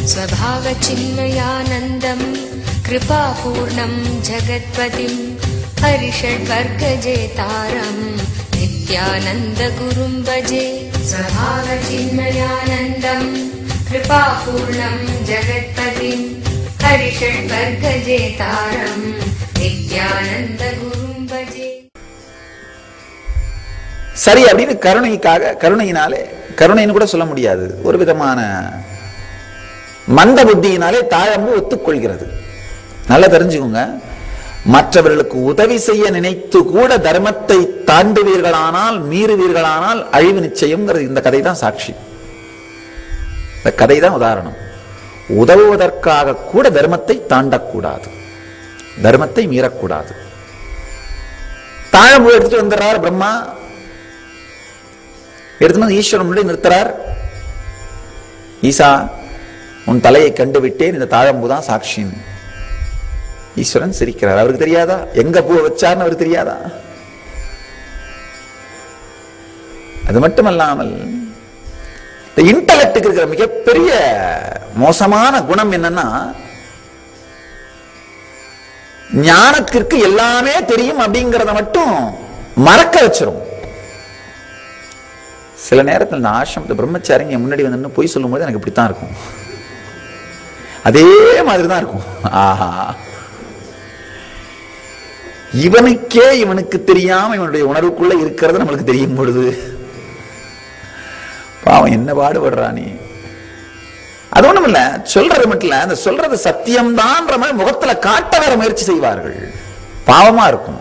स्वभावचिन्मयानन्दम् कृपापूर्णम् जगत्पतिम् हरिषड्वर्गजेतारम् नित्यानन्दगुरुम् भजे स्वभावचिन्मयानन्दम् कृपापूर्णम् जगत्पतिम् हरिषड्वर्गजेतारम् नित्यानन्दगुरुम् भजे சரி அப்படின்னு கருணைக்காக கருணையினாலே கருணைன்னு கூட சொல்ல முடியாது ஒரு விதமான மந்த புத்தியினாலே தாழம்பு ஒத்துக்கொள்கிறது நல்லா தெரிஞ்சுக்கோங்க மற்றவர்களுக்கு உதவி செய்ய நினைத்து கூட தர்மத்தை தாண்டுவீர்களானால் மீறுவீர்களானால் அழிவு நிச்சயம்ங்கிறது இந்த கதை தான் சாட்சி இந்த கதை தான் உதாரணம் உதவுவதற்காக கூட தர்மத்தை தாண்டக்கூடாது தர்மத்தை மீறக்கூடாது தாழம்பு எடுத்துட்டு வந்துடுறார் பிரம்மா எடுத்துன்னு வந்து ஈஸ்வரன் முன்னாடி நிறுத்துறார் ஈசா உன் தலையை கண்டு விட்டேன் இந்த தாழம்பு தான் சாட்சின்னு ஈஸ்வரன் சிரிக்கிறார் அவருக்கு தெரியாதா எங்க பூ வச்சார்னு அவருக்கு தெரியாதா அது மட்டுமல்லாமல் இந்த இன்டலெக்டுக்கு இருக்கிற மிகப்பெரிய மோசமான குணம் என்னன்னா ஞானத்திற்கு எல்லாமே தெரியும் அப்படிங்கறத மட்டும் மறக்க வச்சிரும் சில நேரத்தில் இந்த ஆசிரமத்தை பிரம்மச்சாரிங்க முன்னாடி வந்து நின்னு பொய் சொல்லும்போது எனக்கு இப்படித்தான் இருக்கும் அதே மாதிரி தான் இருக்கும் ஆஹா இவனுக்கே இவனுக்கு தெரியாம இவனுடைய உணர்வுக்குள்ள இருக்கிறது நம்மளுக்கு தெரியும் பொழுது பாவம் என்ன பாடுபடுறா நீ அது ஒண்ணும் இல்ல சொல்றது மட்டும் இல்ல அந்த சொல்றது சத்தியம்தான்ற மாதிரி முகத்துல காட்ட வர முயற்சி செய்வார்கள் பாவமா இருக்கும்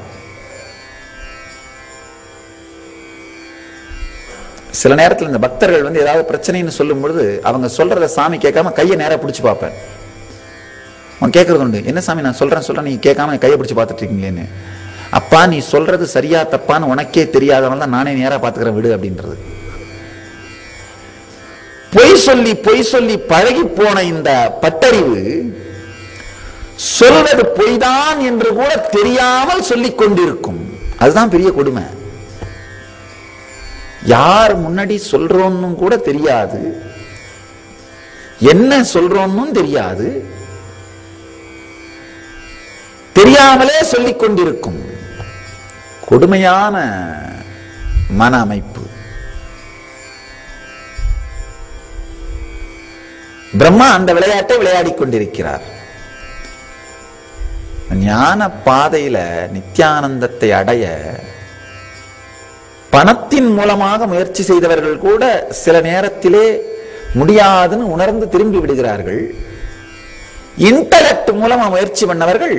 சில நேரத்தில் இந்த பக்தர்கள் வந்து ஏதாவது பிரச்சனைன்னு சொல்லும் பொழுது அவங்க சொல்றத சாமி கேட்காம கையை நேரா பிடிச்சு பார்ப்பேன் அவன் கேட்கறது உண்டு என்ன சாமி நான் சொல்றேன் சொல்றேன் நீங்க கேட்காம கையை பிடிச்சு பார்த்துட்டு இருக்கீங்களேன்னு அப்பா நீ சொல்றது சரியா தப்பான்னு உனக்கே தெரியாதவன் தான் நானே நேரா பாத்துக்கிறேன் விடு அப்படின்றது பொய் சொல்லி பொய் சொல்லி பழகி போன இந்த பட்டறிவு சொல்வது பொய்தான் என்று கூட தெரியாமல் சொல்லிக் கொண்டிருக்கும் அதுதான் பெரிய கொடுமை யார் முன்னாடி சொல்றோன்னு கூட தெரியாது என்ன சொல்றோன்னு தெரியாது தெரியாமலே சொல்லிக் கொண்டிருக்கும் கொடுமையான மன அமைப்பு பிரம்மா அந்த விளையாட்டை விளையாடிக் கொண்டிருக்கிறார் ஞான பாதையில நித்யானந்தத்தை அடைய பணத்தின் மூலமாக முயற்சி செய்தவர்கள் கூட சில நேரத்திலே முடியாதுன்னு உணர்ந்து திரும்பி விடுகிறார்கள் இன்டலெக்ட் மூலமா முயற்சி பண்ணவர்கள்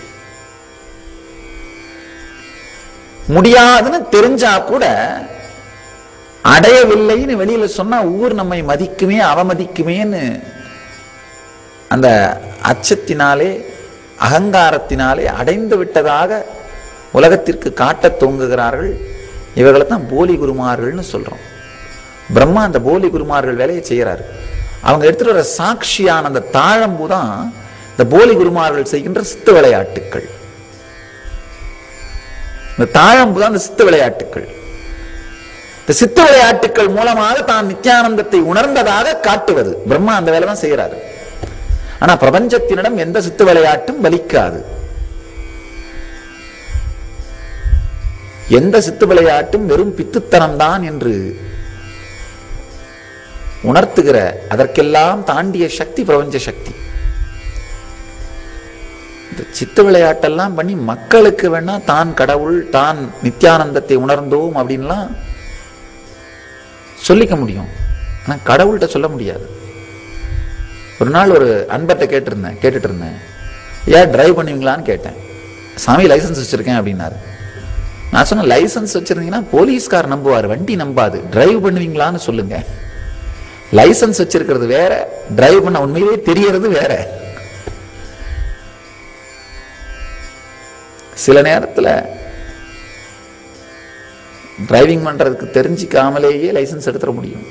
முடியாதுன்னு தெரிஞ்சா கூட அடையவில்லைன்னு வெளியில சொன்னா ஊர் நம்மை மதிக்குமே அவமதிக்குமேன்னு அந்த அச்சத்தினாலே அகங்காரத்தினாலே அடைந்து விட்டதாக உலகத்திற்கு காட்டத் தூங்குகிறார்கள் இவர்களை தான் போலி குருமார்கள்னு சொல்றோம் பிரம்மா அந்த போலி குருமார்கள் வேலையை செய்யறாரு அவங்க எடுத்துட்டு வர சாட்சியான அந்த தாழம்பு தான் இந்த போலி குருமார்கள் செய்கின்ற சித்து விளையாட்டுக்கள் இந்த தாழம்பு தான் இந்த சித்து விளையாட்டுக்கள் இந்த சித்து விளையாட்டுக்கள் மூலமாக தான் நித்யானந்தத்தை உணர்ந்ததாக காட்டுவது பிரம்மா அந்த வேலை தான் செய்யறாரு ஆனா பிரபஞ்சத்தினிடம் எந்த சித்து விளையாட்டும் பலிக்காது எந்த சித்து விளையாட்டும் வெறும் பித்துத்தனம் தான் என்று உணர்த்துகிற அதற்கெல்லாம் தாண்டிய சக்தி பிரபஞ்ச சக்தி இந்த சித்து விளையாட்டெல்லாம் பண்ணி மக்களுக்கு வேணா தான் கடவுள் தான் நித்யானந்தத்தை உணர்ந்தோம் அப்படின்லாம் சொல்லிக்க முடியும் ஆனா கடவுள்கிட்ட சொல்ல முடியாது ஒரு நாள் ஒரு அன்பர்கிட்ட கேட்டிருந்தேன் கேட்டுட்டு இருந்தேன் ஏன் டிரைவ் பண்ணுவீங்களான்னு கேட்டேன் சாமி லைசன்ஸ் வச்சிருக்கேன் அப்படின்னாரு நான் சொன்ன லைசன்ஸ் வச்சிருந்தீங்கன்னா போலீஸ்கார் நம்புவார் வண்டி நம்பாது டிரைவ் பண்ணுவீங்களான்னு சொல்லுங்க லைசன்ஸ் வச்சிருக்கிறது வேற டிரைவ் பண்ண உண்மையிலேயே தெரியறது வேற சில நேரத்துல டிரைவிங் பண்றதுக்கு தெரிஞ்சிக்காமலேயே லைசன்ஸ் எடுத்துட முடியும்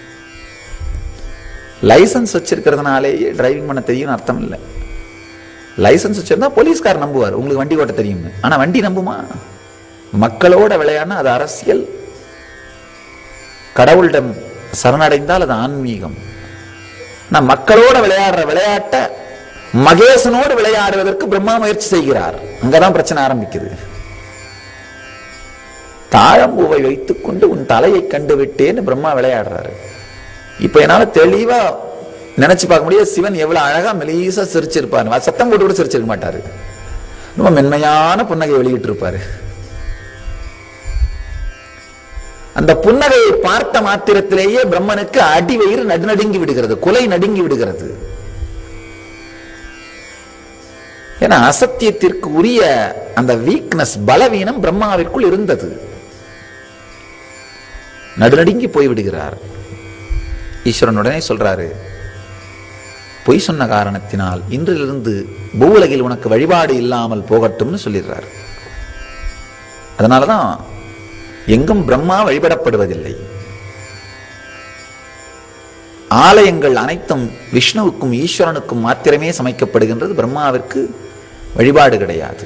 லைசன்ஸ் வச்சிருக்கிறதுனாலேயே டிரைவிங் பண்ண தெரியும்னு அர்த்தம் இல்லை லைசன்ஸ் வச்சிருந்தா போலீஸ்கார் நம்புவார் உங்களுக்கு வண்டி ஓட்ட தெரியும்னு ஆனா வண்டி நம்புமா மக்களோட விளையாடினா அது அரசியல் கடவுளிடம் சரணடைந்தால் அது ஆன்மீகம் நான் மக்களோட விளையாடுற விளையாட்ட மகேசனோடு விளையாடுவதற்கு பிரம்மா முயற்சி செய்கிறார் அங்கதான் பிரச்சனை ஆரம்பிக்குது தாழம்பூவை வைத்துக்கொண்டு உன் தலையை கண்டு விட்டேன்னு பிரம்மா விளையாடுறாரு இப்ப என்னால தெளிவா நினைச்சு பார்க்க முடியாது சிவன் எவ்வளவு அழகா மெலீசா சிரிச்சிருப்பாரு சத்தம் போட்டு கூட சிரிச்சிருக்க மாட்டாரு ரொம்ப மென்மையான புன்னகை வெளியிட்டு இருப்பாரு அந்த புன்னகையை பார்த்த மாத்திரத்திலேயே பிரம்மனுக்கு அடி வயிறு நடுநடுங்கி விடுகிறது குலை நடுங்கி விடுகிறது ஏன்னா அசத்தியத்திற்கு உரிய அந்த வீக்னஸ் பலவீனம் பிரம்மாவிற்குள் இருந்தது நடுநடுங்கி போய் விடுகிறார் ஈஸ்வரன் உடனே சொல்றாரு பொய் சொன்ன காரணத்தினால் இன்றிலிருந்து பூவுலகில் உனக்கு வழிபாடு இல்லாமல் போகட்டும்னு சொல்லிடுறார் அதனாலதான் எங்கும் பிரம்மா வழிபடப்படுவதில்லை ஆலயங்கள் அனைத்தும் விஷ்ணுவுக்கும் ஈஸ்வரனுக்கும் மாத்திரமே சமைக்கப்படுகின்றது பிரம்மாவிற்கு வழிபாடு கிடையாது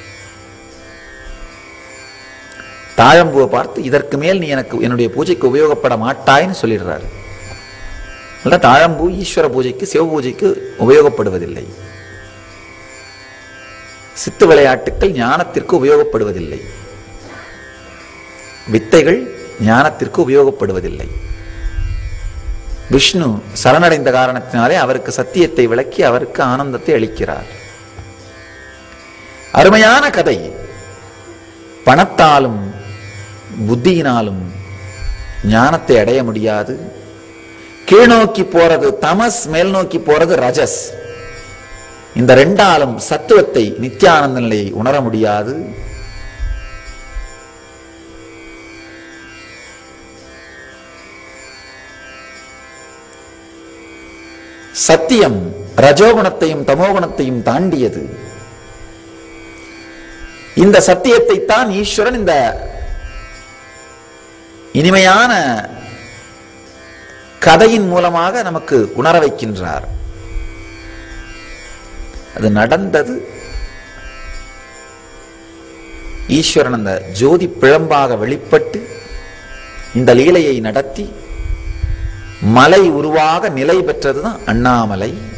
தாழம்பூவை பார்த்து இதற்கு மேல் நீ எனக்கு என்னுடைய பூஜைக்கு உபயோகப்பட மாட்டாய்ன்னு சொல்லிடுறாரு அல்ல தாழம்பூ ஈஸ்வர பூஜைக்கு சிவ பூஜைக்கு உபயோகப்படுவதில்லை சித்து விளையாட்டுக்கள் ஞானத்திற்கு உபயோகப்படுவதில்லை வித்தைகள் ஞானத்திற்கு உபயோகப்படுவதில்லை விஷ்ணு சரணடைந்த காரணத்தினாலே அவருக்கு சத்தியத்தை விளக்கி அவருக்கு ஆனந்தத்தை அளிக்கிறார் அருமையான கதை பணத்தாலும் புத்தியினாலும் ஞானத்தை அடைய முடியாது கீழ்நோக்கி போறது தமஸ் மேல் நோக்கி போறது ரஜஸ் இந்த ரெண்டாலும் சத்துவத்தை நித்தியானந்த நிலையை உணர முடியாது சத்தியம் ரஜோகுணத்தையும் தமோகுணத்தையும் தாண்டியது இந்த சத்தியத்தை தான் ஈஸ்வரன் இந்த இனிமையான கதையின் மூலமாக நமக்கு உணர வைக்கின்றார் அது நடந்தது ஈஸ்வரன் அந்த ஜோதி பிழம்பாக வெளிப்பட்டு இந்த லீலையை நடத்தி மலை உருவாக நிலை பெற்றதுதான் அண்ணாமலை